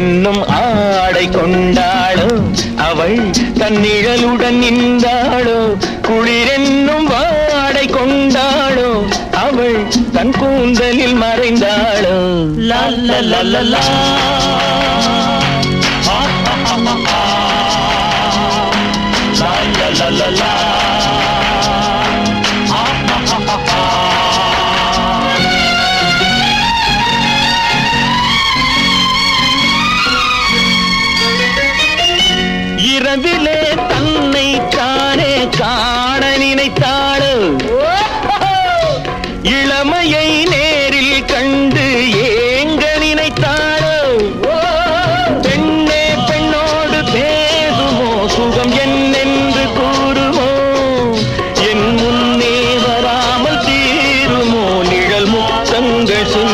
என்னும் ஆடை கொண்டாளோ அவள் தன் நிழலுடன் நின்றாளோ குளிரென்னும் வாடை கொண்டாளோ அவள் தன் கூந்தலில் மறைந்தாளோ லா லா லா லா லா ஆ, ஆ, ஆ, ஆ, ஆ. லா லா லா லா லா ஆ, ஆ, ஆ, ஆ, ஆ. இரவிலே தன்னை தானே காண நினைத்தாளோ இளமையை நேரில் கண்டு ஏங்க நினைத்தாளோ பெண்ணே பெண்ணோடு பேசுமோ சுகம் என்னென்று கூறுமோ என் முன்னே வராமல் தீருமோ நிழல் முத்தங்கள் சுந்தரமோ